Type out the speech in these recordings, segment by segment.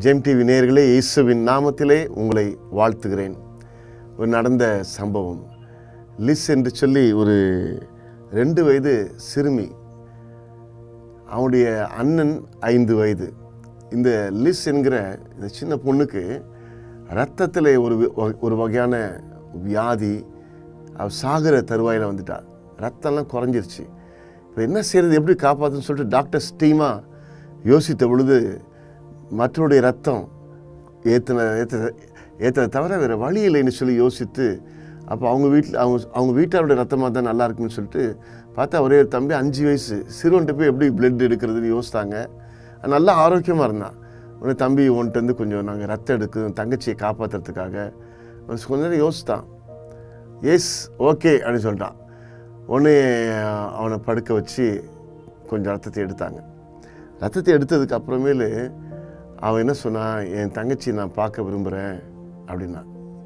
GeM TV நேயர்களே இயேசுவின் நாமத்திலே உங்களை வாழ்த்துகிறேன் ஒரு நடந்த சம்பவம் லிஸ் என்று சொல்லி ஒரு ரெண்டு வயது சிறுமி அவனுடைய அண்ணன் ஐந்து வயது இந்த லிஸ் என்கிற இந்த சின்ன பொண்ணுக்கு ரத்தத்தில் ஒரு வி- ஒரு வகையான வியாதி அவ சாகிற தருவாயில் வந்துட்டா ரத்தம்லாம் குறைஞ்சிருச்சு இப்போ என்ன செய்யறது எப்படி காப்பாற்றுன்னு சொல்லிட்டு டாக்டர் டீமாக யோசித்த பொழுது மற்றவருடைய ரத்தம் ஏற்றின ஏற்ற ஏற்றதை தவிர வேறு வழி இல்லைன்னு சொல்லி யோசித்து அப்போ அவங்க வீட்டில் அவங்க அவங்க வீட்டாருடைய ரத்தமாக தான் நல்லா இருக்குன்னு சொல்லிட்டு பார்த்தா ஒரே ஒரு தம்பி அஞ்சு வயசு சிறுவன்ட்டு போய் எப்படி பிளட் எடுக்கிறதுன்னு யோசித்தாங்க நல்லா ஆரோக்கியமாக இருந்தான் உடனே தம்பி உன்ட்டு வந்து கொஞ்சம் நாங்கள் ரத்தம் எடுக்கணும் தங்கச்சியை காப்பாற்றுறதுக்காக அவன் கொஞ்ச நேரம் யோசித்தான் எஸ் ஓகே அப்படின்னு சொல்லிட்டான் உடனே அவனை படுக்க வச்சு கொஞ்சம் ரத்தத்தை எடுத்தாங்க ரத்தத்தை எடுத்ததுக்கு அப்புறமேலு அவன் என்ன சொன்னான் என் தங்கச்சி நான் பார்க்க விரும்புகிறேன் அப்படின்னா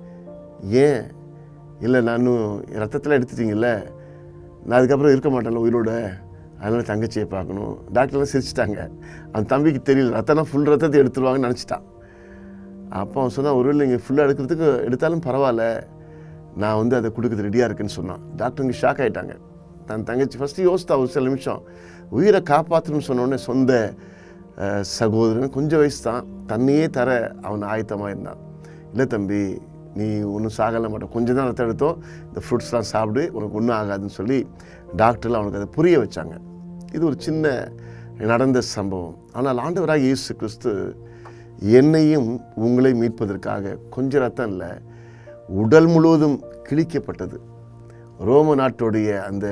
ஏன் இல்லை நானும் ரத்தத்தில் எடுத்துட்டீங்கல்ல நான் அதுக்கப்புறம் இருக்க மாட்டேன்ல உயிரோட அதனால் தங்கச்சியை பார்க்கணும் டாக்டர்லாம் சிரிச்சிட்டாங்க அந்த தம்பிக்கு தெரியல ரத்தம்னா ஃபுல் ரத்தத்தை எடுத்துருவாங்கன்னு நினச்சிட்டான் அப்போ அவன் சொன்னான் ஒருவேளை நீங்கள் ஃபுல்லாக எடுக்கிறதுக்கு எடுத்தாலும் பரவாயில்ல நான் வந்து அதை கொடுக்குறது ரெடியாக இருக்குன்னு சொன்னான் டாக்டருங்க ஷாக் ஆகிட்டாங்க தன் தங்கச்சி ஃபஸ்ட்டு யோசித்தா ஒரு சில நிமிஷம் உயிரை காப்பாற்றணும்னு சொன்னோடனே சொந்த அஹ், சகோதரன் கொஞ்சம் வயசு தான் தன்னையே தர அவன் ஆயத்தமாக இருந்தான் இல்லை தம்பி நீ ஒன்றும் சாகல மாட்டோம் கொஞ்சம் தான் ரத்தம் எடுத்தோம் இந்த ஃப்ரூட்ஸ்லாம் சாப்பிடு உனக்கு ஒன்றும் ஆகாதுன்னு சொல்லி டாக்டர்லாம் அவனுக்கு அதை புரிய வச்சாங்க இது ஒரு சின்ன நடந்த சம்பவம் ஆனால் ஆண்டவராக இயேசு கிறிஸ்து என்னையும் உங்களை மீட்பதற்காக கொஞ்சம் ரத்தம் இல்லை உடல் முழுவதும் கிழிக்கப்பட்டது ரோம நாட்டுடைய அந்த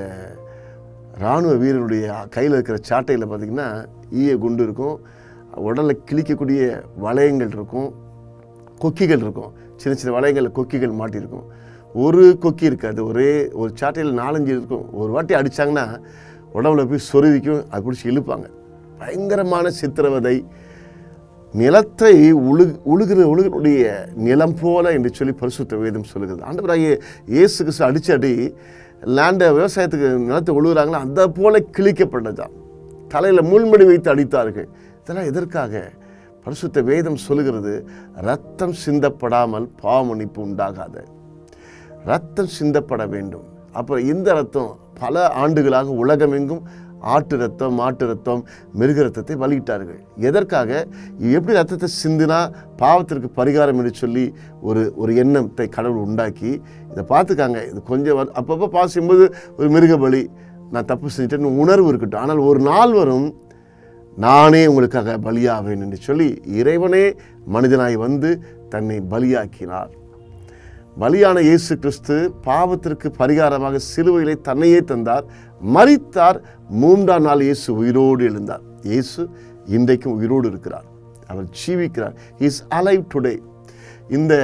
இராணுவ வீரருடைய கையில் இருக்கிற சாட்டையில் பார்த்திங்கன்னா ஈய குண்டு இருக்கும் உடலை கிழிக்கக்கூடிய வளையங்கள் இருக்கும் கொக்கிகள் இருக்கும் சின்ன சின்ன வளையங்களில் கொக்கிகள் மாட்டியிருக்கும் ஒரு கொக்கி இருக்காது ஒரே ஒரு சாட்டையில் நாலஞ்சு இருக்கும் ஒரு வாட்டி அடித்தாங்கன்னா உடம்புல போய் சொருவிக்கும் அது பிடிச்சி இழுப்பாங்க பயங்கரமான சித்திரவதை நிலத்தை உழு உழுகிற உழுகனுடைய நிலம் போல என்று சொல்லி பரிசுத்த வேதம் சொல்லுகிறது ஆண்டவராகிய இயேசு கிறிஸ்து அடிச்சு அடி லேண்டை விவசாயத்துக்கு நிலத்தை உழுகுறாங்களோ அந்த போல கிழிக்கப்பட்டதாம் தலையில் முள்மடி வைத்து அடித்தார்கள் இதெல்லாம் எதற்காக பரிசுத்த வேதம் சொல்லுகிறது ரத்தம் சிந்தப்படாமல் பாவமன்னிப்பு உண்டாகாது ரத்தம் சிந்தப்பட வேண்டும் அப்புறம் இந்த ரத்தம் பல ஆண்டுகளாக உலகமெங்கும் ஆட்டு ரத்தம் மாட்டு ரத்தம் மிருக ரத்தத்தை வலியிட்டார்கள் எதற்காக எப்படி ரத்தத்தை சிந்தினா பாவத்திற்கு பரிகாரம் என்று சொல்லி ஒரு ஒரு எண்ணத்தை கடவுள் உண்டாக்கி இதை பார்த்துக்காங்க இது கொஞ்சம் வரு- அப்பப்போ பாவம் செய்யும்போது ஒரு மிருக பலி நான் தப்பு செஞ்சுட்டேன்னு உணர்வு இருக்கட்டும் ஆனால் ஒரு நாள் வரும் நானே உங்களுக்காக பலியாவேன் என்று சொல்லி இறைவனே மனிதனாய் வந்து தன்னை பலியாக்கினார் பலியான இயேசு கிறிஸ்து பாவத்திற்கு பரிகாரமாக சிலுவையிலே தன்னையே தந்தார் மரித்தார் மூன்றாம் நாள் இயேசு உயிரோடு எழுந்தார் இயேசு இன்றைக்கும் உயிரோடு இருக்கிறார் அவர் ஜீவிக்கிறார் இஸ் அலைவ் டுடே இந்த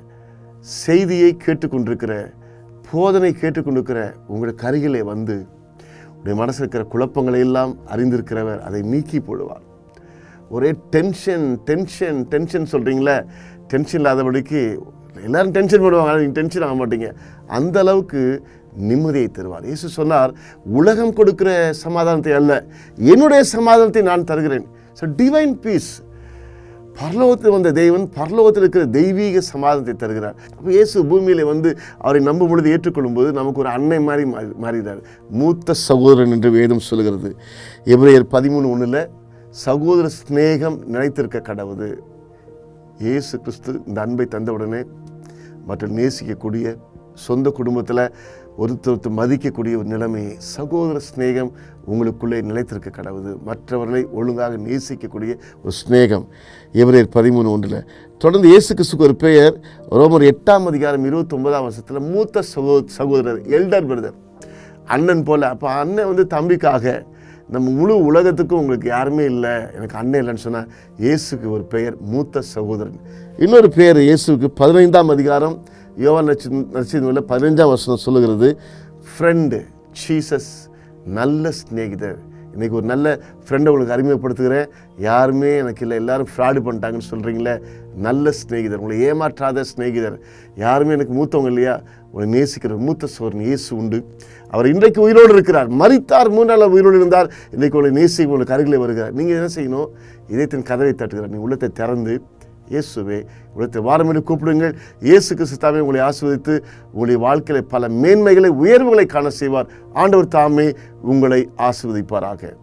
செய்தியை கேட்டுக்கொண்டிருக்கிற போதனை கேட்டுக்கொண்டிருக்கிற உங்களுக்கு அருகிலே வந்து உடைய மனசில் இருக்கிற குழப்பங்களை எல்லாம் அறிந்திருக்கிறவர் அதை நீக்கி போடுவார் ஒரே டென்ஷன் டென்ஷன் டென்ஷன் சொல்கிறீங்களே டென்ஷன் இல்லாதபடிக்கு எல்லாரும் டென்ஷன் பண்ணுவாங்க ஆனால் நீங்கள் டென்ஷன் ஆக மாட்டீங்க அந்த அளவுக்கு நிம்மதியை தருவார் இயேசு சொன்னார் உலகம் கொடுக்கிற சமாதானத்தை அல்ல என்னுடைய சமாதானத்தை நான் தருகிறேன் ஸோ டிவைன் பீஸ் பரலோகத்தில் வந்த தெய்வன் பரலோகத்தில் இருக்கிற தெய்வீக சமாதானத்தை தருகிறார் அப்போ இயேசு பூமியில் வந்து அவரை நம்பும் பொழுது ஏற்றுக்கொள்ளும் போது நமக்கு ஒரு அன்னை மாதிரி மாறி- மாறுகிறார் மூத்த சகோதரன் என்று வேதம் சொல்லுகிறது எபிரேயர் பதிமூணு ஒன்றில் சகோதர சிநேகம் நிலைத்திருக்க கடவுது இயேசு கிறிஸ்து இந்த அன்பை தந்தவுடனே மற்ற நேசிக்கக்கூடிய சொந்த குடும்பத்தில் ஒருத்தர் ஒருத்தர் மதிக்கக்கூடிய ஒரு நிலைமையை சகோதர சிநேகம் உங்களுக்குள்ளே நிலைத்திருக்க கடவுது மற்றவர்களை ஒழுங்காக நேசிக்கக்கூடிய ஒரு சிநேகம் எவரேர் பதிமூணு ஒன்றில் தொடர்ந்து இயேசு கிறிஸ்துக்கு ஒரு பெயர் ரோமர் எட்டாம் அதிகாரம் இருபத்தொன்பதாம் வருஷத்தில் மூத்த சகோ சகோதரர் எல்டர் பிரதர் அண்ணன் போல அப்போ அண்ணன் வந்து தம்பிக்காக நம்ம முழு உலகத்துக்கும் உங்களுக்கு யாருமே இல்லை எனக்கு அண்ணன் இல்லைன்னு சொன்னால் இயேசுக்கு ஒரு பெயர் மூத்த சகோதரன் இன்னொரு பெயர் இயேசுக்கு பதினைந்தாம் அதிகாரம் யோவான் நட்சி நட்சத்திரம் பதினைஞ்சாம் வருஷம் சொல்லுகிறது ஃப்ரெண்டு ஜீசஸ் நல்ல சிநேகிதர் இன்றைக்கி ஒரு நல்ல ஃப்ரெண்டை உங்களுக்கு அறிமுகப்படுத்துகிறேன் யாருமே எனக்கு இல்லை எல்லாரும் ஃப்ராடு பண்ணிட்டாங்கன்னு சொல்கிறீங்களே நல்ல சிநேகிதர் உங்களை ஏமாற்றாத சிநேகிதர் யாருமே எனக்கு மூத்தவங்க இல்லையா உங்களை நேசிக்கிற மூத்த சோர்ன் இயேசு உண்டு அவர் இன்றைக்கு உயிரோடு இருக்கிறார் மரித்தார் மூணு நாள் உயிரோடு இருந்தார் இன்றைக்கு உங்களை நேசி உங்களுக்கு அருகிலே வருகிறார் நீங்கள் என்ன செய்யணும் இதயத்தின் கதவை தட்டுகிறார் நீ உள்ளத்தை திறந்து இயேசுவே உலகத்தை வாரம் என்று கூப்பிடுங்கள் இயேசு கிறிஸ்துத்தாமே உங்களை ஆசிர்வதித்து உங்களுடைய வாழ்க்கையில பல மேன்மைகளை உயர்வுகளை காண செய்வார் ஆண்டவர் தாமே உங்களை ஆசிர்வதிப்பாராக